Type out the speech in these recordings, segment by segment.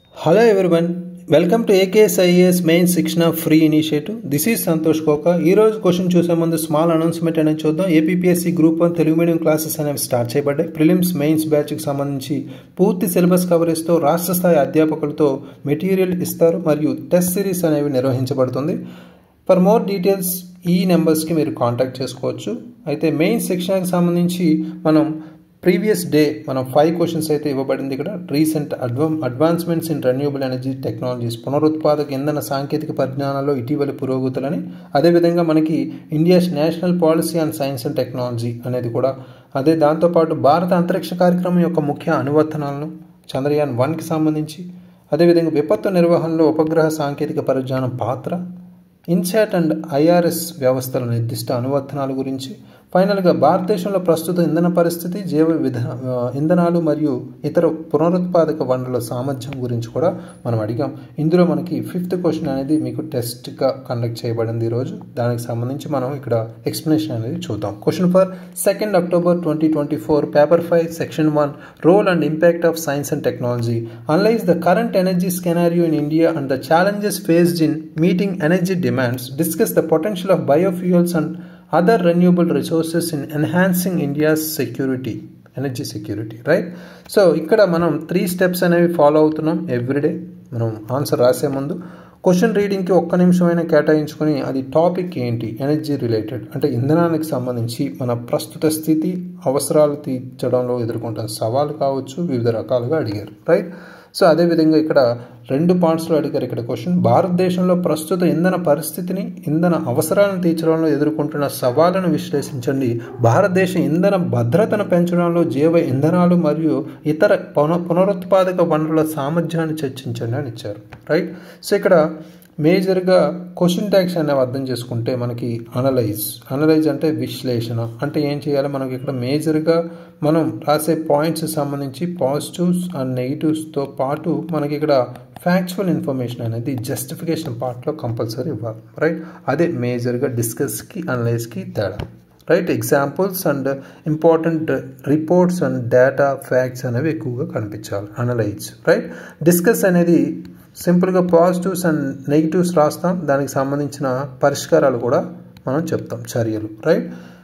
hello everyone welcome to AKS IAS main శిక్షణ free initiative this is Santosh Koka ఈ రోజు question చూసే ముందు స్మాల్ అనౌన్స్మెంట్ అనేది చూద్దాం APSC group one Telugu medium classes అనేవి స్టార్ట్ చేయబడ్డాయి ప్రిలిమ్స్ మెయిన్స్ బ్యాచ్కి సంబంధించి పూర్తి సిలబస్ కవరేజ్తో రాష్ట్ర స్థాయి అధ్యాపకులతో మెటీరియల్ ఇస్తారు మరియు టెస్ట్ సిరీస్ అనేవి నిర్వహించబడుతుంది ఫర్ మోర్ డీటెయిల్స్ ఈ నెంబర్స్కి మీరు కాంటాక్ట్ చేసుకోవచ్చు అయితే మెయిన్ సెక్షన్కి సంబంధించి మనం ప్రీవియస్ డే మనం ఫైవ్ క్వశ్చన్స్ అయితే ఇవ్వబడింది ఇక్కడ రీసెంట్ అడ్వా advancements in renewable energy technologies పునరుత్పాదక ఇంధన సాంకేతిక పరిజ్ఞానాల్లో ఇటీవలి పురోగతులని అదేవిధంగా మనకి India's national policy on science and technology అనేది కూడా అదే దాంతోపాటు భారత అంతరిక్ష కార్యక్రమం యొక్క ముఖ్య అనువర్తనాలను చంద్రయాన్ వన్కి సంబంధించి అదేవిధంగా విపత్తు నిర్వహణలో ఉపగ్రహ సాంకేతిక పరిజ్ఞానం పాత్ర ఇన్సాట్ అండ్ ఐఆర్ఎస్ వ్యవస్థల నిర్దిష్ట అనువర్తనాల గురించి ఫైనల్గా భారతదేశంలో ప్రస్తుత ఇంధన పరిస్థితి జీవ విధ ఇంధనాలు మరియు ఇతర పునరుత్పాదక వనరుల సామర్థ్యం గురించి కూడా మనం అడిగాం ఇందులో మనకి ఫిఫ్త్ క్వశ్చన్ అనేది మీకు టెస్ట్గా కండక్ట్ చేయబడింది ఈరోజు దానికి సంబంధించి మనం ఇక్కడ ఎక్స్ప్లెనేషన్ అనేది చూద్దాం question for second October twenty twenty four paper five section one role and impact of science and technology analyse the current energy scenario in India and the challenges faced in meeting energy demands discuss the potential of biofuels and other renewable resources in enhancing India's security energy security right so ఇక్కడ మనం three steps అనేవి follow అవుతున్నాం everyday మనం answer రాసే ముందు question రీడింగ్కి ఒక్క నిమిషమైనా కేటాయించుకొని అది topic ఏంటి ఎనర్జీ రిలేటెడ్ అంటే ఇంధనానికి సంబంధించి మన ప్రస్తుత స్థితి అవసరాలు తీర్చడంలో ఎదుర్కొంటున్న సవాలు కావచ్చు వివిధ రకాలుగా అడిగారు రైట్ సో అదేవిధంగా ఇక్కడ రెండు పాయింట్స్లో అడిగారు ఇక్కడ క్వశ్చన్ భారతదేశంలో ప్రస్తుత ఇంధన పరిస్థితిని ఇంధన అవసరాలను తీర్చడంలో ఎదుర్కొంటున్న సవాళ్లను విశ్లేషించండి భారతదేశ ఇంధన భద్రతను పెంచడంలో జీవ ఇంధనాలు మరియు ఇతర పున పునరుత్పాదక వనరుల సామర్థ్యాన్ని చర్చించండి అని ఇచ్చారు రైట్ సో ఇక్కడ మేజర్గా క్వశ్చన్ ట్యాక్స్ అనేవి అర్థం చేసుకుంటే మనకి అనలైజ్ అనలైజ్ అంటే విశ్లేషణ అంటే ఏం చేయాలి మనకి ఇక్కడ మేజర్గా మనం రాసే పాయింట్స్ సంబంధించి పాజిటివ్స్ అండ్ నెగిటివ్స్తో పాటు మనకి ఇక్కడ ఫ్యాక్చువల్ ఇన్ఫర్మేషన్ అనేది జస్టిఫికేషన్ పార్ట్లో కంపల్సరీ ఇవ్వాలి రైట్ అదే మేజర్గా డిస్కస్కి అనలైజ్కి తేడా right examples and important reports and data facts అనేవి ఎక్కువగా కనిపించాలి అనలైజ్ రైట్ డిస్కస్ అనేది సింపుల్గా పాజిటివ్స్ అండ్ నెగిటివ్స్ రాస్తాం దానికి సంబంధించిన పరిష్కారాలు కూడా మనం చెప్తాం చర్యలు రైట్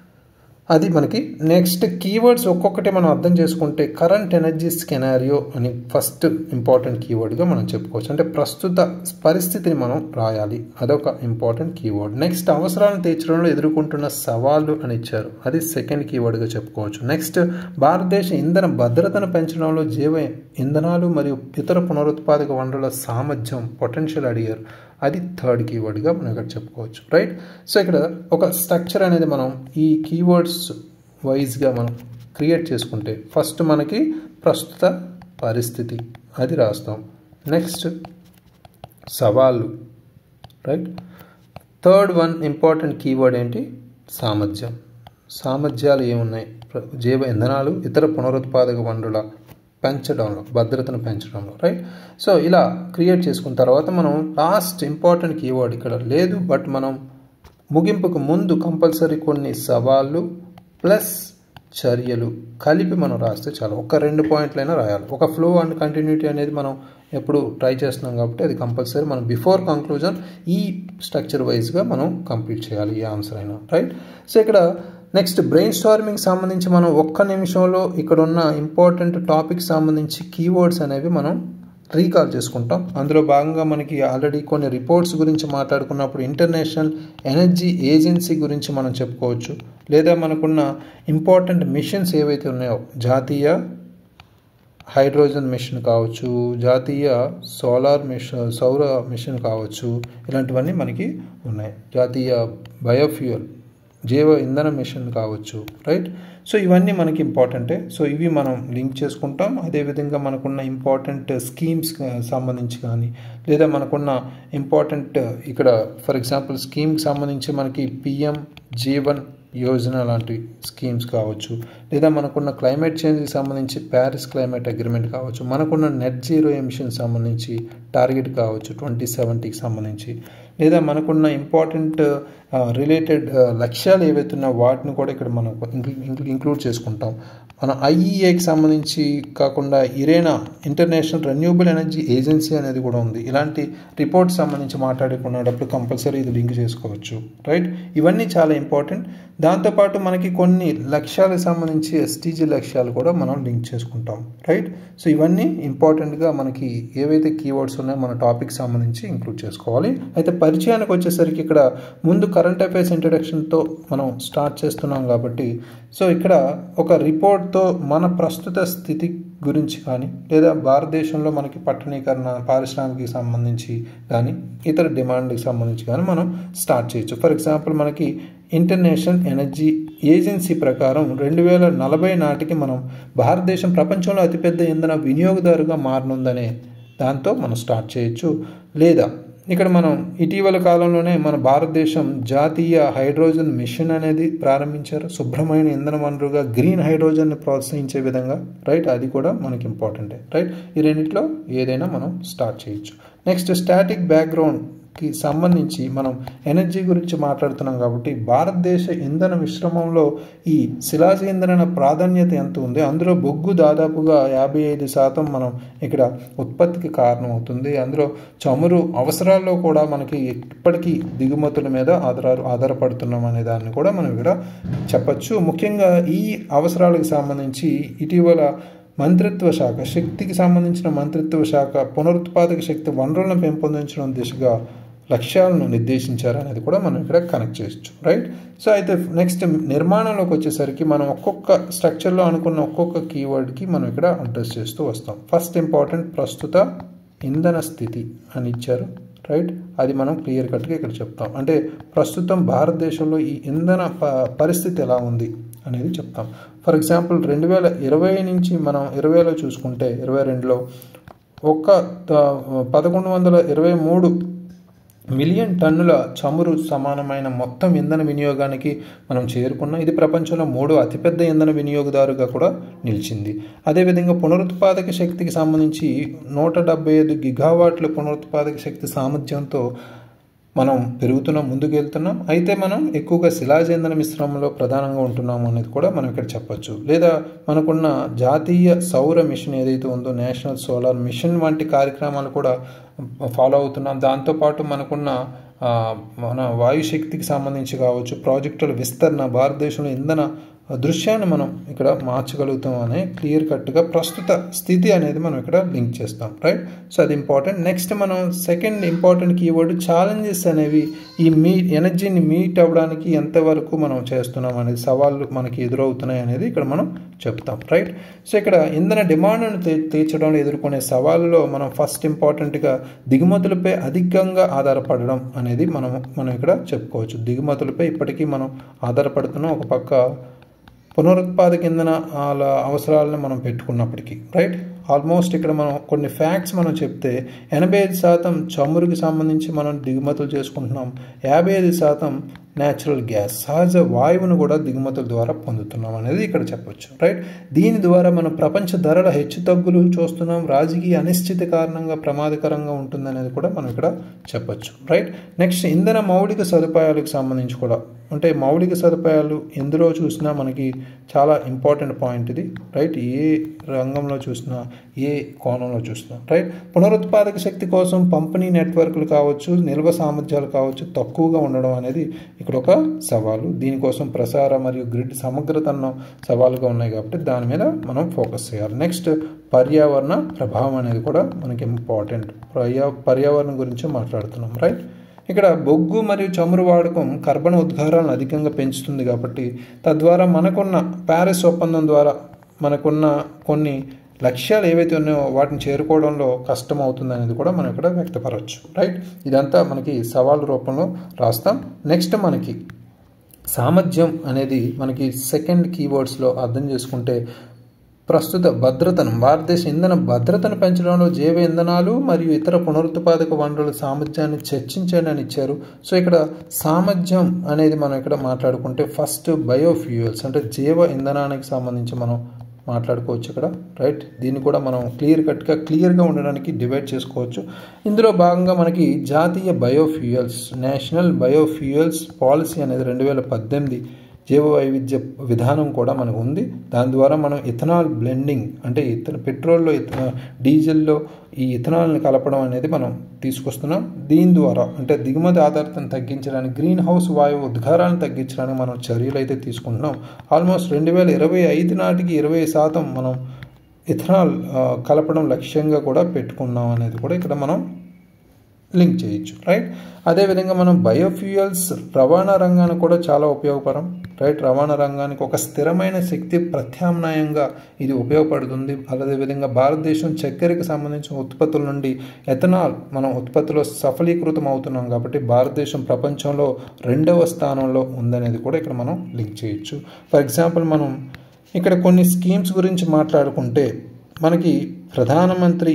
అది మనకి నెక్స్ట్ కీవర్డ్స్ ఒక్కొక్కటి మనం అర్థం చేసుకుంటే కరెంట్ ఎనర్జీ స్కెనారియో అని ఫస్ట్ ఇంపార్టెంట్ కీవర్డ్గా మనం చెప్పుకోవచ్చు అంటే ప్రస్తుత పరిస్థితిని మనం రాయాలి అదొక ఇంపార్టెంట్ కీవర్డ్ నెక్స్ట్ అవసరాలను తీర్చడంలో ఎదుర్కొంటున్న సవాళ్ళు అని ఇచ్చారు అది సెకండ్ కీవర్డ్గా చెప్పుకోవచ్చు నెక్స్ట్ భారతదేశ ఇంధన భద్రతను పెంచడంలో జీవ ఇంధనాలు మరియు ఇతర పునరుత్పాదక వనరుల సామర్థ్యం పొటెన్షియల్ అడిగారు అది థర్డ్ కీవర్డ్గా మనం ఇక్కడ చెప్పుకోవచ్చు రైట్ సో ఇక్కడ ఒక స్ట్రక్చర్ అనేది మనం ఈ కీవర్డ్స్ వైజ్గా మనం క్రియేట్ చేసుకుంటే ఫస్ట్ మనకి ప్రస్తుత పరిస్థితి అది రాస్తాం నెక్స్ట్ సవాళ్ళు right third one important keyword ఏంటి సామర్థ్యం సామర్థ్యాలు ఏమున్నాయి జీవ ఇంధనాలు ఇతర పునరుత్పాదక వనరుల పెంచడంలో భద్రతను పెంచడంలో రైట్ సో ఇలా క్రియేట్ చేసుకున్న తర్వాత మనం లాస్ట్ ఇంపార్టెంట్ కీవర్డ్ ఇక్కడ లేదు బట్ మనం ముగింపుకు ముందు కంపల్సరీ కొన్ని సవాళ్ళు ప్లస్ చర్యలు కలిపి మనం రాస్తే చాలు ఒక రెండు పాయింట్లైనా రాయాలి ఒక ఫ్లో అండ్ కంటిన్యూటీ అనేది మనం ఎప్పుడు ట్రై చేస్తున్నాం కాబట్టి అది కంపల్సరీ మనం బిఫోర్ కంక్లూజన్ ఈ స్ట్రక్చర్ వైజ్గా మనం కంప్లీట్ చేయాలి ఈ ఆన్సర్ అయినా రైట్ సో ఇక్కడ నెక్స్ట్ బ్రెయిన్ స్టార్మింగ్ సంబంధించి మనం ఒక్క నిమిషంలో ఇక్కడ ఉన్న ఇంపార్టెంట్ టాపిక్ సంబంధించి కీవర్డ్స్ అనేవి మనం రీకాల్ చేసుకుంటాం అందులో భాగంగా మనకి ఆల్రెడీ కొన్ని రిపోర్ట్స్ గురించి మాట్లాడుకున్నప్పుడు ఇంటర్నేషనల్ ఎనర్జీ ఏజెన్సీ గురించి మనం చెప్పుకోవచ్చు లేదా మనకున్న ఇంపార్టెంట్ మిషన్స్ ఏవైతే ఉన్నాయో జాతీయ హైడ్రోజన్ మిషన్ కావచ్చు జాతీయ సోలార్ మిషన్ సౌర మిషన్ కావచ్చు ఇలాంటివన్నీ మనకి ఉన్నాయి జాతీయ బయోఫ్యూయల్ జీవ ఇంధన మిషన్ కావచ్చు రైట్ సో ఇవన్నీ మనకి ఇంపార్టెంటే సో ఇవి మనం లింక్ చేసుకుంటాం అదేవిధంగా మనకున్న ఇంపార్టెంట్ స్కీమ్స్ సంబంధించి కానీ లేదా మనకున్న ఇంపార్టెంట్ ఇక్కడ ఫర్ ఎగ్జాంపుల్ స్కీమ్కి సంబంధించి మనకి పిఎం జీవన్ యోజన లాంటి స్కీమ్స్ కావచ్చు లేదా మనకున్న క్లైమేట్ చేంజ్కి సంబంధించి ప్యారిస్ క్లైమేట్ అగ్రిమెంట్ కావచ్చు మనకున్న నెట్ జీరో ఎమిషన్ సంబంధించి టార్గెట్ కావచ్చు ట్వంటీ సెవెంటీకి సంబంధించి లేదా మనకున్న ఇంపార్టెంట్ రిలేటెడ్ లక్ష్యాలు ఏవైతే ఉన్నాయో వాటిని కూడా ఇక్కడ మనం ఇంక్లూడ్ చేసుకుంటాం మన ఐఈఏకి సంబంధించి కాకుండా IRENA international renewable energy agency అనేది కూడా ఉంది ఇలాంటి రిపోర్ట్ సంబంధించి మాట్లాడుకునేటప్పుడు కంపల్సరీ ఇది లింక్ చేసుకోవచ్చు రైట్ ఇవన్నీ చాలా ఇంపార్టెంట్ దాంతోపాటు మనకి కొన్ని లక్ష్యాలకు సంబంధించి ఎస్టీజీ లక్ష్యాలు కూడా మనం లింక్ చేసుకుంటాం రైట్ సో ఇవన్నీ ఇంపార్టెంట్గా మనకి ఏవైతే కీవర్డ్స్ ఉన్నాయో మన టాపిక్ సంబంధించి ఇంక్లూడ్ చేసుకోవాలి అయితే పరిచయానికి వచ్చేసరికి ఇక్కడ ముందు కరెంట్ అఫైర్స్ ఇంట్రడక్షన్తో మనం స్టార్ట్ చేస్తున్నాం కాబట్టి సో ఇక్కడ ఒక రిపోర్ట్తో మన ప్రస్తుత స్థితి గురించి కానీ లేదా భారతదేశంలో మనకి పట్టణీకరణ పారిశ్రామికకి సంబంధించి కానీ ఇతర డిమాండ్కి సంబంధించి కానీ మనం స్టార్ట్ చేయొచ్చు ఫర్ ఎగ్జాంపుల్ మనకి ఇంటర్నేషనల్ ఎనర్జీ ఏజెన్సీ ప్రకారం రెండు వేల నలభై నాటికి మనం భారతదేశం ప్రపంచంలో అతిపెద్ద ఇంధన వినియోగదారుగా మారనుందనే దాంతో మనం స్టార్ట్ చేయొచ్చు లేదా ఇక్కడ మనం ఇటీవల కాలంలోనే మన భారతదేశం జాతీయ హైడ్రోజన్ మిషన్ అనేది ప్రారంభించారు శుభ్రమైన ఇంధన వనరుగా గ్రీన్ హైడ్రోజన్ని ప్రోత్సహించే విధంగా రైట్ అది కూడా మనకి ఇంపార్టెంటే రైట్ ఈ రెండిట్లో ఏదైనా మనం స్టార్ట్ చేయొచ్చు నెక్స్ట్ స్టాటిక్ బ్యాక్గ్రౌండ్ కి సంబంధించి మనం ఎనర్జీ గురించి మాట్లాడుతున్నాం కాబట్టి భారతదేశ ఇంధన మిశ్రమంలో ఈ శిలాజ ఇంధన ప్రాధాన్యత ఎంత ఉంది అందులో బొగ్గు దాదాపుగా యాభై ఐదు శాతం మనం ఇక్కడ ఉత్పత్తికి కారణం అవుతుంది అందులో చమురు అవసరాల్లో కూడా మనకి ఇప్పటికీ దిగుమతుల మీద ఆధార ఆధారపడుతున్నాం అనే దాన్ని కూడా మనం ఇక్కడ చెప్పచ్చు ముఖ్యంగా ఈ అవసరాలకు సంబంధించి ఇటీవల మంత్రిత్వ శాఖ శక్తికి సంబంధించిన మంత్రిత్వ శాఖ పునరుత్పాదక శక్తి వనరులను పెంపొందించడం దిశగా లక్ష్యాలను నిర్దేశించారు అనేది కూడా మనం ఇక్కడ కనెక్ట్ చేయొచ్చు రైట్ సో అయితే నెక్స్ట్ నిర్మాణంలోకి వచ్చేసరికి మనం ఒక్కొక్క స్ట్రక్చర్లో అనుకున్న ఒక్కొక్క కీవర్డ్కి మనం ఇక్కడ అడ్రస్ చేస్తూ వస్తాం ఫస్ట్ ఇంపార్టెంట్ ప్రస్తుత ఇంధన స్థితి అని ఇచ్చారు రైట్ అది మనం క్లియర్ కట్గా ఇక్కడ చెప్తాం అంటే ప్రస్తుతం భారతదేశంలో ఈ ఇంధన ప పరిస్థితి ఎలా ఉంది అనేది చెప్తాం ఫర్ ఎగ్జాంపుల్ రెండు వేల ఇరవై నుంచి మనం ఇరవైలో చూసుకుంటే ఇరవై రెండులో ఒక పదకొండు వందల ఇరవై మూడు మిలియన్ టన్నుల చమురు సమానమైన మొత్తం ఇంధన వినియోగానికి మనం చేరుకున్నాం ఇది ప్రపంచంలో మూడో అతిపెద్ద ఇంధన వినియోగదారుగా కూడా నిలిచింది అదేవిధంగా పునరుత్పాదక శక్తికి సంబంధించి నూట డెబ్బై ఐదు గిగావాట్ల పునరుత్పాదక శక్తి సామర్థ్యంతో మనం పెరుగుతున్నాం ముందుకు వెళ్తున్నాం అయితే మనం ఎక్కువగా శిలాజ ఇంధన మిశ్రమంలో ప్రధానంగా ఉంటున్నాము అనేది కూడా మనం ఇక్కడ చెప్పొచ్చు లేదా మనకున్న జాతీయ సౌర మిషన్ ఏదైతే ఉందో నేషనల్ సోలార్ మిషన్ వంటి కార్యక్రమాలు కూడా ఫాలో అవుతున్నాం దాంతోపాటు మనకున్న మన వాయుశక్తికి సంబంధించి కావచ్చు ప్రాజెక్టుల విస్తరణ భారతదేశంలో ఇంధన దృశ్యాన్ని మనం ఇక్కడ మార్చగలుగుతాం అనే క్లియర్ కట్గా ప్రస్తుత స్థితి అనేది మనం ఇక్కడ లింక్ చేస్తాం రైట్ సో అది ఇంపార్టెంట్ నెక్స్ట్ మనం సెకండ్ ఇంపార్టెంట్ కీవర్డ్ ఛాలెంజెస్ అనేవి ఈ మీ ఎనర్జీని మీట్ అవ్వడానికి ఎంతవరకు మనం చేస్తున్నాం అనేది సవాళ్ళు మనకి ఎదురవుతున్నాయి అనేది ఇక్కడ మనం చెప్తాం రైట్ సో ఇక్కడ ఇంధన డిమాండ్ను తీర్చడంలో ఎదుర్కొనే సవాళ్ళలో మనం ఫస్ట్ ఇంపార్టెంట్గా దిగుమతులపై అధికంగా ఆధారపడడం అనేది మనం మనం ఇక్కడ చెప్పుకోవచ్చు దిగుమతులపై ఇప్పటికీ మనం ఆధారపడుతున్నాం ఒక పక్క పునరుత్పాదక ఇంధన అవసరాలను మనం పెట్టుకున్నప్పటికీ రైట్ ఆల్మోస్ట్ ఇక్కడ మనం కొన్ని ఫ్యాక్ట్స్ మనం చెప్తే ఎనభై ఐదు శాతం చమురుకి సంబంధించి మనం దిగుమతులు చేసుకుంటున్నాం యాభై ఐదు శాతం న్యాచురల్ గ్యాస్ సహజ వాయువును కూడా దిగుమతుల ద్వారా పొందుతున్నాం అనేది ఇక్కడ చెప్పొచ్చు రైట్ దీని ద్వారా మనం ప్రపంచ ధరల హెచ్చు తగ్గులు చూస్తున్నాం రాజకీయ అనిశ్చిత కారణంగా ప్రమాదకరంగా ఉంటుందనేది కూడా మనం ఇక్కడ చెప్పొచ్చు రైట్ నెక్స్ట్ ఇంధన మౌలిక సదుపాయాలకు సంబంధించి కూడా అంటే మౌలిక సదుపాయాలు ఎందులో చూసినా మనకి చాలా ఇంపార్టెంట్ పాయింట్ ఇది రైట్ ఏ రంగంలో చూసినా ఏ కోణంలో చూసినా రైట్ పునరుత్పాదక శక్తి కోసం పంపిణీ నెట్వర్క్లు కావచ్చు నిల్వ సామర్థ్యాలు కావచ్చు తక్కువగా ఉండడం అనేది ఇక్కడ ఒక సవాలు దీనికోసం ప్రసార మరియు గ్రిడ్ సమగ్రతను సవాలుగా ఉన్నాయి కాబట్టి దాని మీద మనం ఫోకస్ చేయాలి నెక్స్ట్ పర్యావరణ ప్రభావం అనేది కూడా మనకి ఇంపార్టెంట్ పర్యా పర్యావరణం గురించి మాట్లాడుతున్నాం రైట్ ఇక్కడ బొగ్గు మరియు చమురు వాడకం కర్బన ఉద్గారాలను అధికంగా పెంచుతుంది కాబట్టి తద్వారా మనకున్న ప్యారిస్ ఒప్పందం ద్వారా మనకున్న కొన్ని లక్ష్యాలు ఏవైతే ఉన్నాయో వాటిని చేరుకోవడంలో కష్టం అవుతుంది అనేది కూడా మనం ఇక్కడ వ్యక్తపరవచ్చు రైట్ ఇదంతా మనకి సవాల్ రూపంలో రాస్తాం నెక్స్ట్ మనకి సామర్థ్యం అనేది మనకి సెకండ్ కీవర్డ్స్లో అర్థం చేసుకుంటే ప్రస్తుత భద్రతను భారతదేశ ఇంధన భద్రతను పెంచడంలో జైవ ఇంధనాలు మరియు ఇతర పునరుత్పాదక వనరుల సామర్థ్యాన్ని చర్చించండి అని ఇచ్చారు సో ఇక్కడ సామర్థ్యం అనేది మనం ఇక్కడ మాట్లాడుకుంటే ఫస్ట్ బయోఫ్యూయల్స్ అంటే జైవ ఇంధనానికి సంబంధించి మనం మాట్లాడుకోవచ్చు ఇక్కడ రైట్ దీన్ని కూడా మనం క్లియర్ కట్గా క్లియర్గా ఉండడానికి డివైడ్ చేసుకోవచ్చు ఇందులో భాగంగా మనకి జాతీయ బయోఫ్యూయల్స్ నేషనల్ బయోఫ్యూయల్స్ పాలసీ అనేది రెండు వేల పద్దెనిమిది జీవ వైవిధ్య విధానం కూడా మనకు ఉంది దాని ద్వారా మనం ఇథనాల్ బ్లెండింగ్ అంటే ఇతర పెట్రోల్లో ఇథ డీజిల్లో ఈ ఇథనాల్ని కలపడం అనేది మనం తీసుకొస్తున్నాం దీని ద్వారా అంటే దిగుమతి ఆధారితం తగ్గించడానికి గ్రీన్ హౌస్ వాయువు ఉద్గారాలను తగ్గించడానికి మనం చర్యలు అయితే తీసుకుంటున్నాం ఆల్మోస్ట్ రెండు వేల ఇరవై ఐదు నాటికి ఇరవై శాతం మనం ఇథనాల్ కలపడం లక్ష్యంగా కూడా పెట్టుకున్నాం అనేది కూడా ఇక్కడ మనం లింక్ చేయొచ్చు రైట్ అదేవిధంగా మనం బయోఫ్యూయల్స్ రవాణా రంగానికి కూడా చాలా ఉపయోగపరం రైట్ రవాణా రంగానికి ఒక స్థిరమైన శక్తి ప్రత్యామ్నాయంగా ఇది ఉపయోగపడుతుంది అదేవిధంగా భారతదేశం చక్కెరకు సంబంధించిన ఉత్పత్తుల నుండి ఎథనాల్ మనం ఉత్పత్తిలో సఫలీకృతం అవుతున్నాం కాబట్టి భారతదేశం ప్రపంచంలో రెండవ స్థానంలో ఉందనేది కూడా ఇక్కడ మనం లింక్ చేయొచ్చు ఫర్ ఎగ్జాంపుల్ మనం ఇక్కడ కొన్ని స్కీమ్స్ గురించి మాట్లాడుకుంటే మనకి ప్రధానమంత్రి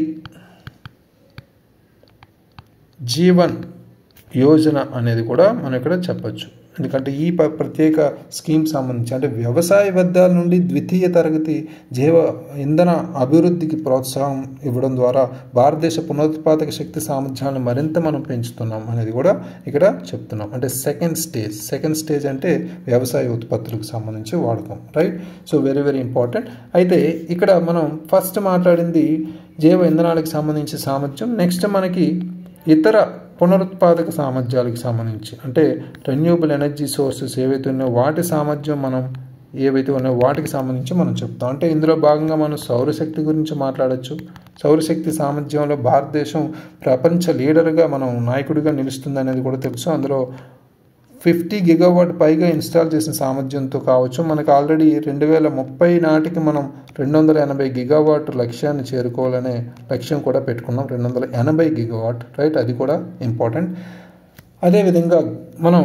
జీవన్ యోజన అనేది కూడా మనం ఇక్కడ చెప్పచ్చు ఎందుకంటే ఈ ప్రత్యేక స్కీమ్ సంబంధించి అంటే వ్యవసాయ వ్యర్థాల నుండి ద్వితీయ తరగతి జీవ ఇంధన అభివృద్ధికి ప్రోత్సాహం ఇవ్వడం ద్వారా భారతదేశ పునరుత్పాదక శక్తి సామర్థ్యాలను మరింత మనం పెంచుతున్నాం అనేది కూడా ఇక్కడ చెప్తున్నాం అంటే సెకండ్ స్టేజ్ సెకండ్ స్టేజ్ అంటే వ్యవసాయ ఉత్పత్తులకు సంబంధించి వాడకం right so very very important అయితే ఇక్కడ మనం ఫస్ట్ మాట్లాడింది జైవ ఇంధనాలకు సంబంధించి సామర్థ్యం నెక్స్ట్ మనకి ఇతర పునరుత్పాదక సామర్థ్యాలకు సంబంధించి అంటే రెన్యూబుల్ ఎనర్జీ సోర్సెస్ ఏవైతే ఉన్నాయో వాటి సామర్థ్యం మనం ఏవైతే ఉన్నాయో వాటికి సంబంధించి మనం చెప్తాం అంటే ఇందులో భాగంగా మనం సౌరశక్తి గురించి మాట్లాడచ్చు సౌరశక్తి సామర్థ్యంలో భారతదేశం ప్రపంచ లీడర్గా మనం నాయకుడిగా నిలుస్తుంది అనేది కూడా తెలుసు అందులో ఫిఫ్టీ గిగావాట్ పైగా ఇన్స్టాల్ చేసిన సామర్థ్యంతో కావచ్చు మనకు ఆల్రెడీ రెండు వేల ముప్పై నాటికి మనం రెండు వందల ఎనభై గిగావాట్ లక్ష్యాన్ని చేరుకోవాలనే లక్ష్యం కూడా పెట్టుకున్నాం రెండు వందల ఎనభై గిగావాట్ రైట్ అది కూడా ఇంపార్టెంట్ అదేవిధంగా మనం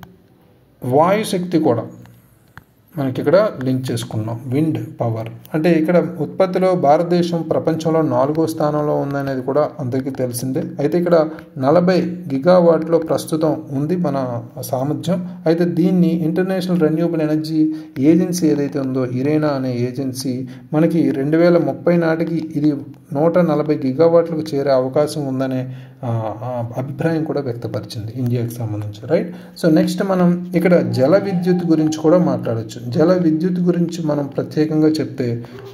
వాయుశక్తి కూడా మనకి ఇక్కడ లింక్ చేసుకున్నాం విండ్ పవర్ అంటే ఇక్కడ ఉత్పత్తిలో భారతదేశం ప్రపంచంలో నాలుగో స్థానంలో ఉందనేది కూడా అందరికీ తెలిసిందే అయితే ఇక్కడ నలభై గిగావాట్లో ప్రస్తుతం ఉంది మన సామర్థ్యం అయితే దీన్ని ఇంటర్నేషనల్ రెన్యూబుల్ ఎనర్జీ ఏజెన్సీ ఏదైతే ఉందో ఇరేనా అనే ఏజెన్సీ మనకి రెండు వేల ముప్పై నాటికి ఇది నూట నలభై గిగావాట్లకు చేరే అవకాశం ఉందనే అభిప్రాయం కూడా వ్యక్తపరిచింది ఇండియాకి సంబంధించి రైట్ సో నెక్స్ట్ మనం ఇక్కడ జల విద్యుత్ గురించి కూడా మాట్లాడచ్చు జల విద్యుత్ గురించి మనం ప్రత్యేకంగా చెప్తే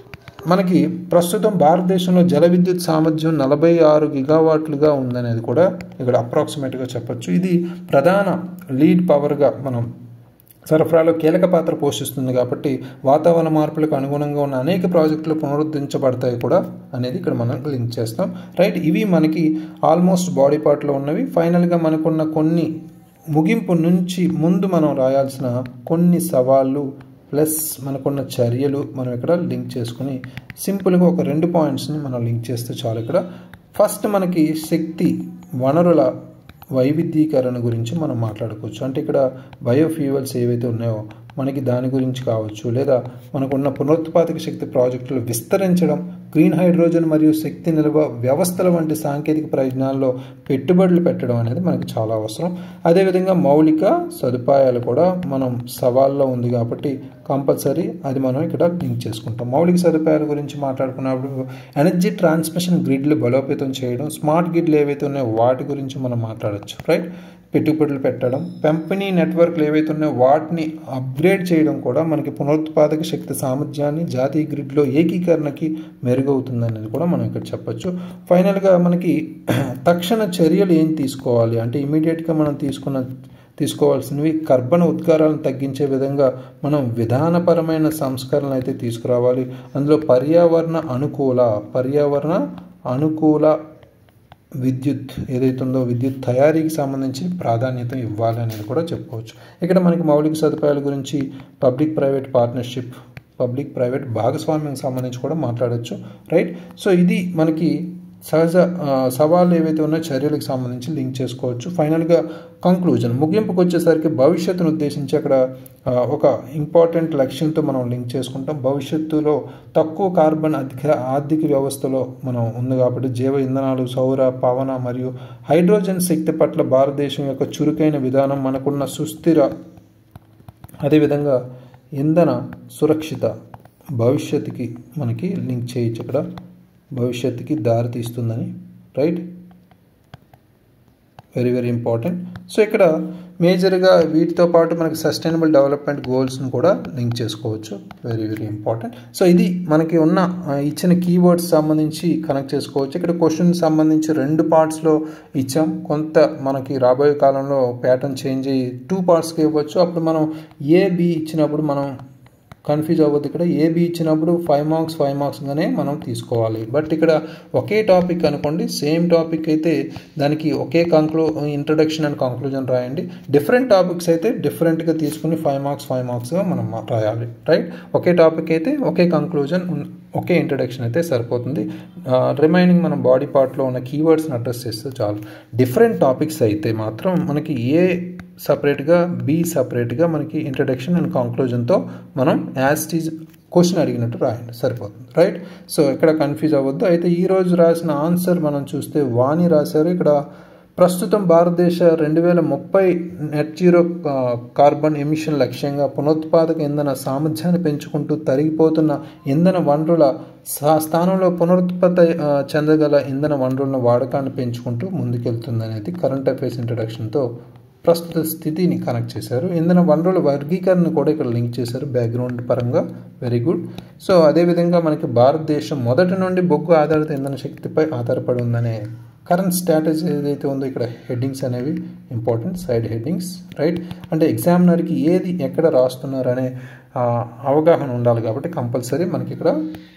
మనకి ప్రస్తుతం భారతదేశంలో జల విద్యుత్ సామర్థ్యం నలభై ఆరు గిగావాట్లుగా ఉందనేది కూడా ఇక్కడ అప్రాక్సిమేట్గా చెప్పొచ్చు ఇది ప్రధాన లీడ్ పవర్గా మనం సరఫరాలో కీలక పాత్ర పోషిస్తుంది కాబట్టి వాతావరణ మార్పులకు అనుగుణంగా ఉన్న అనేక ప్రాజెక్టులు పునరుద్ధరించబడతాయి కూడా అనేది ఇక్కడ మనం లింక్ చేస్తాం రైట్ ఇవి మనకి ఆల్మోస్ట్ బాడీ పార్ట్లో ఉన్నవి ఫైనల్గా మనకున్న కొన్ని ముగింపు నుంచి ముందు మనం రాయాల్సిన కొన్ని సవాళ్ళు ప్లస్ మనకున్న చర్యలు మనం ఇక్కడ లింక్ చేసుకుని సింపుల్గా ఒక రెండు పాయింట్స్ని మనం లింక్ చేస్తే చాలు ఇక్కడ ఫస్ట్ మనకి శక్తి వనరుల వైవిధ్యీకరణ గురించి మనం మాట్లాడుకోవచ్చు అంటే ఇక్కడ బయోఫ్యూవల్స్ ఏవైతే ఉన్నాయో మనకి దాని గురించి కావచ్చు లేదా మనకున్న పునరుత్పాదక శక్తి ప్రాజెక్టులు విస్తరించడం గ్రీన్ హైడ్రోజన్ మరియు శక్తి నిల్వ వ్యవస్థల వంటి సాంకేతిక ప్రయోజనాల్లో పెట్టుబడులు పెట్టడం అనేది మనకి చాలా అవసరం అదేవిధంగా మౌలిక సదుపాయాలు కూడా మనం సవాల్లో ఉంది కాబట్టి కంపల్సరీ అది మనం ఇక్కడ లింక్ చేసుకుంటాం మౌలిక సదుపాయాల గురించి మాట్లాడుకున్నప్పుడు ఎనర్జీ ట్రాన్స్మిషన్ గ్రిడ్లు బలోపేతం చేయడం స్మార్ట్ గ్రిడ్లు ఏవైతే ఉన్నాయో వాటి గురించి మనం మాట్లాడచ్చు రైట్ పెట్టుబడులు పెట్టడం పంపిణీ నెట్వర్క్లు ఏవైతే ఉన్నాయో వాటిని అప్గ్రేడ్ చేయడం కూడా మనకి పునరుత్పాదక శక్తి సామర్థ్యాన్ని జాతీయ గ్రిడ్లో ఏకీకరణకి మెరుగవుతుందనేది కూడా మనం ఇక్కడ చెప్పొచ్చు ఫైనల్గా మనకి తక్షణ చర్యలు ఏం తీసుకోవాలి అంటే ఇమీడియట్గా మనం తీసుకున్న తీసుకోవాల్సినవి కర్బన ఉద్గారాలను తగ్గించే విధంగా మనం విధానపరమైన సంస్కరణలు అయితే తీసుకురావాలి అందులో పర్యావరణ అనుకూల పర్యావరణ అనుకూల విద్యుత్ ఏదైతే ఉందో విద్యుత్ తయారీకి సంబంధించి ప్రాధాన్యత ఇవ్వాలి అనేది కూడా చెప్పుకోవచ్చు ఇక్కడ మనకి మౌలిక సదుపాయాల గురించి public private partnership public private భాగస్వామ్యం సంబంధించి కూడా మాట్లాడచ్చు రైట్ సో ఇది మనకి సహజ సవాళ్ళు ఏవైతే ఉన్నాయో చర్యలకు సంబంధించి లింక్ చేసుకోవచ్చు ఫైనల్గా కంక్లూజన్ ముగింపుకు వచ్చేసరికి భవిష్యత్తును ఉద్దేశించి అక్కడ ఒక ఇంపార్టెంట్ లక్ష్యంతో మనం లింక్ చేసుకుంటాం భవిష్యత్తులో తక్కువ కార్బన్ అధిక ఆర్థిక వ్యవస్థలో మనం ఉంది కాబట్టి జీవ ఇంధనాలు సౌర పవన మరియు హైడ్రోజన్ శక్తి పట్ల భారతదేశం యొక్క చురుకైన విధానం మనకున్న సుస్థిర అదేవిధంగా ఇంధన సురక్షిత భవిష్యత్తుకి మనకి లింక్ చేయొచ్చు ఇక్కడ భవిష్యత్తుకి దారి తీస్తుందని right very very important so ఇక్కడ మేజర్గా వీటితో పాటు మనకి సస్టైనబుల్ డెవలప్మెంట్ గోల్స్ని కూడా లింక్ చేసుకోవచ్చు వెరీ వెరీ ఇంపార్టెంట్ సో ఇది మనకి ఉన్న ఇచ్చిన కీవర్డ్స్ సంబంధించి కనెక్ట్ చేసుకోవచ్చు ఇక్కడ క్వశ్చన్ సంబంధించి రెండు పార్ట్స్లో ఇచ్చాం కొంత మనకి రాబోయే కాలంలో ప్యాటర్న్ చేంజ్ అయ్యి టూ పార్ట్స్కి ఇవ్వచ్చు అప్పుడు మనం ఏ బి ఇచ్చినప్పుడు మనం కన్ఫ్యూజ్ అవ్వద్దు ఇక్కడ ఏబి ఇచ్చినప్పుడు ఫైవ్ మార్క్స్ ఫైవ్ మార్క్స్గానే మనం తీసుకోవాలి బట్ ఇక్కడ ఒకే టాపిక్ అనుకోండి సేమ్ టాపిక్ అయితే దానికి ఒకే కంక్లూ ఇంట్రడక్షన్ అండ్ కంక్లూజన్ రాయండి డిఫరెంట్ టాపిక్స్ అయితే డిఫరెంట్గా తీసుకుని ఫైవ్ మార్క్స్ ఫైవ్ మార్క్స్గా మనం రాయాలి రైట్ ఒకే టాపిక్ అయితే ఒకే కంక్లూజన్ ఒకే ఇంట్రడక్షన్ అయితే సరిపోతుంది రిమైనింగ్ మనం బాడీ పార్ట్లో ఉన్న కీవర్డ్స్ని అడ్రస్ చేస్తే చాలు డిఫరెంట్ టాపిక్స్ అయితే మాత్రం మనకి ఏ సపరేట్గా బి సపరేట్గా మనకి ఇంట్రడక్షన్ అండ్ కంక్లూజన్తో మనం యాజ్ టీజ్ క్వశ్చన్ అడిగినట్టు రాయండి సరిపోతుంది రైట్ సో ఇక్కడ కన్ఫ్యూజ్ అవ్వద్దు అయితే ఈరోజు రాసిన ఆన్సర్ మనం చూస్తే వాణి రాశారు ఇక్కడ ప్రస్తుతం భారతదేశ రెండు వేల ముప్పై నెట్ జీరో కార్బన్ ఎమిషన్ లక్ష్యంగా పునరుత్పాదక ఇంధన సామర్థ్యాన్ని పెంచుకుంటూ తరిగిపోతున్న ఇంధన వనరుల స్థానంలో పునరుత్పత్తి చెందగల ఇంధన వనరుల వాడకాన్ని పెంచుకుంటూ ముందుకెళ్తుంది అనేది కరెంట్ అఫైర్స్ ఇంట్రడక్షన్తో ప్రస్తుత స్థితిని కనెక్ట్ చేశారు ఇంధన వనరుల వర్గీకరణ కూడా ఇక్కడ లింక్ చేశారు బ్యాక్గ్రౌండ్ పరంగా వెరీ గుడ్ సో అదేవిధంగా మనకి భారతదేశం మొదటి నుండి బొగ్గు ఆధారిత ఇంధన శక్తిపై ఆధారపడి ఉందనే కరెంట్ స్ట్రాటజీ ఏదైతే ఉందో ఇక్కడ హెడ్డింగ్స్ అనేవి ఇంపార్టెంట్ సైడ్ హెడ్డింగ్స్ రైట్ అంటే ఎగ్జామినర్కి ఏది ఎక్కడ రాస్తున్నారు అనే అవగాహన ఉండాలి కాబట్టి కంపల్సరీ మనకి ఇక్కడ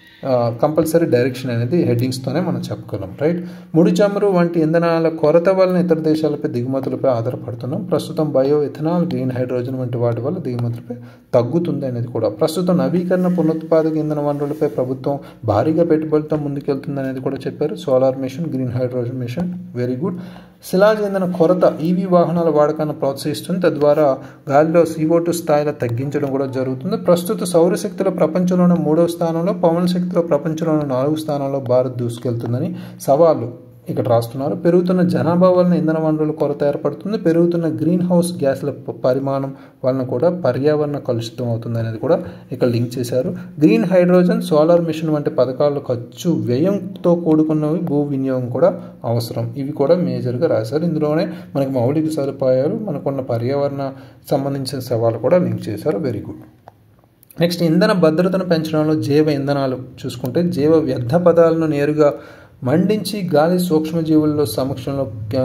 కంపల్సరీ డైరెక్షన్ అనేది హెడ్డింగ్స్తోనే మనం చెప్పుకున్నాం రైట్ ముడి చమురు వంటి ఇంధనాల కొరత వలన ఇతర దేశాలపై దిగుమతులపై ఆధారపడుతున్నాం ప్రస్తుతం బయో ఇథనాల్ గ్రీన్ హైడ్రోజన్ వంటి వాటి వల్ల దిగుమతులపై తగ్గుతుంది అనేది కూడా ప్రస్తుతం నవీకరణ పునరుత్పాదక ఇంధన వనరులపై ప్రభుత్వం భారీగా పెట్టుబడితో ముందుకెళ్తుంది అనేది కూడా చెప్పారు solar mission green hydrogen mission very good శిలాజ ఇంధన కొరత ఈవీ వాహనాల వాడకాన్ని ప్రోత్సహిస్తుంది తద్వారా గాలిలో సిఓ2 స్థాయిలో తగ్గించడం కూడా జరుగుతుంది ప్రస్తుత సౌరశక్తిలో ప్రపంచంలోనే మూడవ స్థానంలో పవన శక్తిలో ప్రపంచంలోనే నాలుగు స్థానంలో భారత్ దూసుకెళ్తుందని సవాళ్ళు ఇక్కడ రాస్తున్నారు పెరుగుతున్న జనాభా వలన ఇంధన వనరుల కొరత ఏర్పడుతుంది పెరుగుతున్న గ్రీన్ హౌస్ గ్యాస్ల పరిమాణం వలన కూడా పర్యావరణ కలుషితం అవుతుంది అనేది కూడా ఇక్కడ లింక్ చేశారు గ్రీన్ హైడ్రోజన్ సోలార్ మిషన్ వంటి పథకాలు ఖర్చు వ్యయంతో కూడుకున్నవి భూ వినియోగం కూడా అవసరం ఇవి కూడా మేజర్గా రాశారు ఇందులోనే మనకి మౌలిక సదుపాయాలు మనకున్న పర్యావరణ సంబంధించిన సవాళ్ళు కూడా లింక్ చేశారు వెరీ గుడ్ నెక్స్ట్ ఇంధన భద్రతను పెంచడంలో జైవ ఇంధనాలు చూసుకుంటే జైవ వ్యర్థ పదాలను నేరుగా మండించి గాలి సూక్ష్మజీవుల్లో సమక్షంలో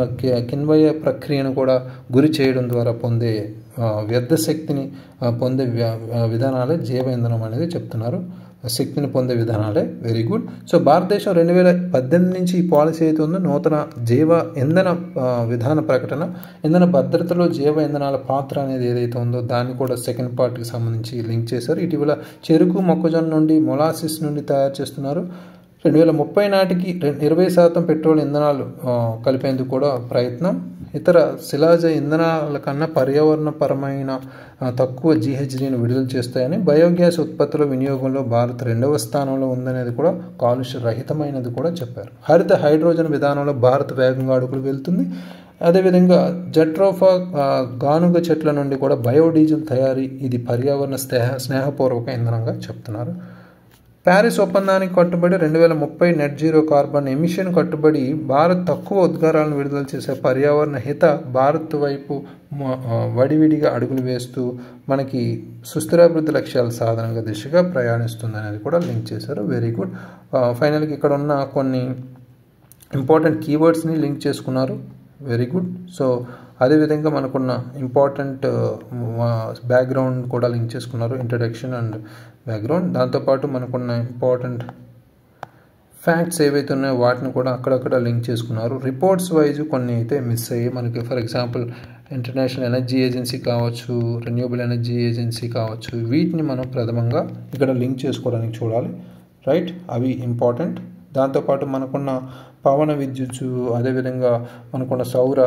కిన్వయ ప్రక్రియను కూడా గురి చేయడం ద్వారా పొందే వ్యర్థ శక్తిని పొందే విధానాలే జైవ ఇంధనం అనేది చెప్తున్నారు శక్తిని పొందే విధానాలే వెరీ గుడ్ సో భారతదేశం రెండు వేల పద్దెనిమిది నుంచి ఈ పాలసీ అయితే ఉందో నూతన జైవ ఇంధన విధాన ప్రకటన ఇంధన భద్రతలో జైవ ఇంధనాల పాత్ర అనేది ఏదైతే ఉందో దాన్ని కూడా సెకండ్ పార్ట్కి సంబంధించి లింక్ చేశారు ఇటీవల చెరుకు మొక్కజొన్న నుండి మొలాసిస్ నుండి తయారు చేస్తున్నారు రెండు వేల ముప్పై నాటికి ఇరవై శాతం పెట్రోల్ ఇంధనాలు కలిపేందుకు కూడా ప్రయత్నం ఇతర శిలాజ ఇంధనాల కన్నా పర్యావరణపరమైన తక్కువ జీహెచ్డీని విడుదల చేస్తాయని బయోగ్యాస్ ఉత్పత్తుల వినియోగంలో భారత్ రెండవ స్థానంలో ఉందనేది కూడా కాలుష్య రహితమైనది కూడా చెప్పారు హరిత హైడ్రోజన్ విధానంలో భారత్ వేగంగా అడుగులు వెళ్తుంది అదేవిధంగా జట్రోఫా గానుగ చెట్ల నుండి కూడా బయోడీజిల్ తయారీ ఇది పర్యావరణ స్నేహ స్నేహపూర్వక ఇంధనంగా చెప్తున్నారు ప్యారిస్ ఒప్పందానికి కట్టుబడి రెండు వేల ముప్పై నెట్ జీరో కార్బన్ ఎమిషన్ కట్టుబడి భారత్ తక్కువ ఉద్గారాలను విడుదల చేసే పర్యావరణ హిత భారత్ వైపు వడివిడిగా అడుగులు వేస్తూ మనకి సుస్థిరాభివృద్ధి లక్ష్యాల సాధనగా దిశగా ప్రయాణిస్తుంది అనేది కూడా లింక్ చేశారు వెరీ గుడ్ ఫైనల్గా ఇక్కడ ఉన్న కొన్ని ఇంపార్టెంట్ కీవర్డ్స్ని లింక్ చేసుకున్నారు వెరీ గుడ్ సో అదేవిధంగా మనకున్న ఇంపార్టెంట్ బ్యాక్గ్రౌండ్ కూడా లింక్ చేసుకున్నారు ఇంట్రడక్షన్ అండ్ బ్యాక్గ్రౌండ్ దాంతోపాటు మనకున్న ఇంపార్టెంట్ ఫ్యాక్ట్స్ ఏవైతే ఉన్నాయో వాటిని కూడా అక్కడక్కడ లింక్ చేసుకున్నారు రిపోర్ట్స్ వైజ్ కొన్ని అయితే మిస్ అయ్యి మనకి for example international energy agency కావచ్చు రెన్యూబుల్ ఎనర్జీ ఏజెన్సీ కావచ్చు వీటిని మనం ప్రథమంగా ఇక్కడ లింక్ చేసుకోవడానికి చూడాలి రైట్ అవి ఇంపార్టెంట్ దాంతోపాటు మనకున్న పవన విద్యుత్ అదేవిధంగా మనకున్న సౌర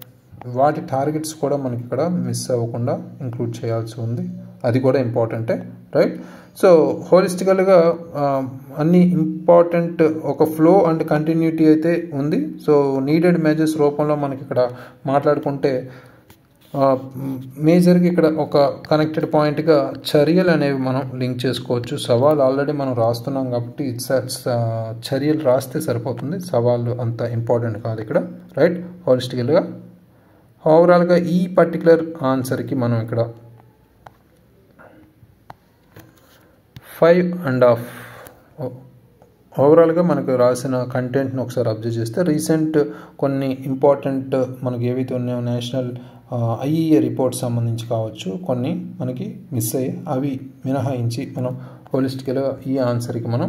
వాటి టార్గెట్స్ కూడా మనకి ఇక్కడ మిస్ అవ్వకుండా ఇంక్లూడ్ చేయాల్సి ఉంది అది కూడా ఇంపార్టెంటే రైట్ సో హోలిస్టికల్గా అన్ని ఇంపార్టెంట్ ఒక ఫ్లో అండ్ కంటిన్యూటీ అయితే ఉంది సో నీడెడ్ మెజర్స్ రూపంలో మనకి ఇక్కడ మాట్లాడుకుంటే మేజర్గా ఇక్కడ ఒక కనెక్టెడ్ పాయింట్గా చర్యలు అనేవి మనం లింక్ చేసుకోవచ్చు సవాల్ ఆల్రెడీ మనం రాస్తున్నాం కాబట్టి చర్యలు రాస్తే సరిపోతుంది సవాళ్ళు అంత ఇంపార్టెంట్ కాదు ఇక్కడ రైట్ హాలిస్టికల్గా ఓవరాల్గా ఈ పర్టికులర్ ఆన్సర్కి మనం ఇక్కడ ఫైవ్ అండ్ హాఫ్ ఓవరాల్గా మనకు రాసిన కంటెంట్ని ఒకసారి అబ్జర్వ్ చేస్తే రీసెంట్ కొన్ని ఇంపార్టెంట్ మనకి ఏవైతే ఉన్నాయో నేషనల్ ఐఈఏ రిపోర్ట్స్ సంబంధించి కావచ్చు కొన్ని మనకి మిస్ అయ్యాయి అవి మినహాయించి మనం హోలిస్టిక్గా ఈ ఆన్సర్కి మనం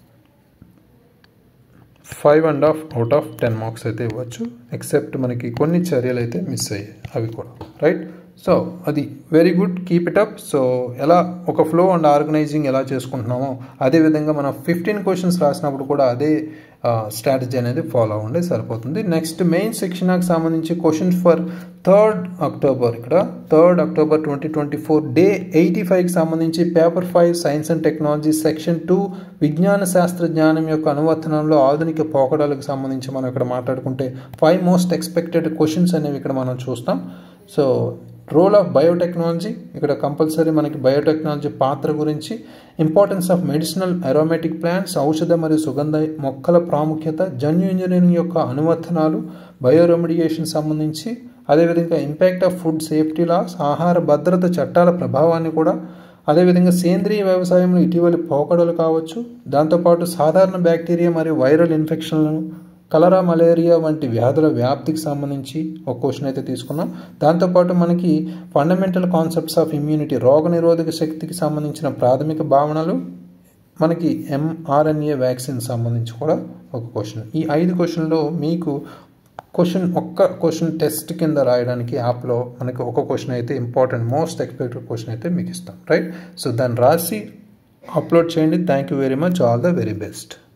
five and half out of ten marks అయితే ఇవ్వచ్చు ఎక్సెప్ట్ మనకి కొన్ని చర్యలు అయితే మిస్ అయ్యాయి అవి కూడా రైట్ సో అది very good keep it up so ఎలా ఒక ఫ్లో అండ్ ఆర్గనైజింగ్ ఎలా చేసుకుంటున్నామో అదేవిధంగా మనం ఫిఫ్టీన్ క్వశ్చన్స్ రాసినప్పుడు కూడా అదే స్ట్రాటజీ అనేది ఫాలో అవ్వండి సరిపోతుంది నెక్స్ట్ మెయిన్ సెక్షన్కి సంబంధించి క్వశ్చన్స్ ఫర్ థర్డ్ అక్టోబర్ ఇక్కడ third October twenty twenty four day eighty ఫైవ్కి సంబంధించి paper five science and technology section two విజ్ఞాన శాస్త్ర జ్ఞానం యొక్క అనువర్తనంలో ఆధునిక పోకడాలకు సంబంధించి మనం ఇక్కడ మాట్లాడుకుంటే ఫైవ్ మోస్ట్ ఎక్స్పెక్టెడ్ క్వశ్చన్స్ అనేవి ఇక్కడ మనం చూస్తాం సో రోల్ ఆఫ్ బయోటెక్నాలజీ ఇక్కడ కంపల్సరీ మనకి బయోటెక్నాలజీ పాత్ర గురించి importance of medicinal aromatic plants ఔషధ మరియు సుగంధ మొక్కల ప్రాముఖ్యత జన్యు ఇంజనీరింగ్ యొక్క అనువర్తనాలు బయోరెమిడియేషన్ సంబంధించి అదేవిధంగా impact of food safety laws ఆహార భద్రత చట్టాల ప్రభావాన్ని కూడా అదేవిధంగా సేంద్రియ వ్యవసాయంలో ఇటీవలి పోకడలు కావచ్చు దాంతోపాటు సాధారణ బ్యాక్టీరియా మరియు వైరల్ ఇన్ఫెక్షన్లను కలరా మలేరియా వంటి వ్యాధుల వ్యాప్తికి సంబంధించి ఒక క్వశ్చన్ అయితే తీసుకున్నాం దాంతోపాటు మనకి ఫండమెంటల్ కాన్సెప్ట్స్ ఆఫ్ ఇమ్యూనిటీ రోగనిరోధక శక్తికి సంబంధించిన ప్రాథమిక భావనలు మనకి ఎంఆర్ఎన్ఏ వ్యాక్సిన్ సంబంధించి కూడా ఒక క్వశ్చన్ ఈ ఐదు క్వశ్చన్లో మీకు క్వశ్చన్ ఒక్క క్వశ్చన్ టెస్ట్ కింద రాయడానికి యాప్లో మనకి ఒక క్వశ్చన్ అయితే ఇంపార్టెంట్ మోస్ట్ ఎక్స్పెక్టెడ్ క్వశ్చన్ అయితే మీకు ఇస్తాం రైట్ సో దాన్ని రాసి అప్లోడ్ చేయండి thank you very much all the very best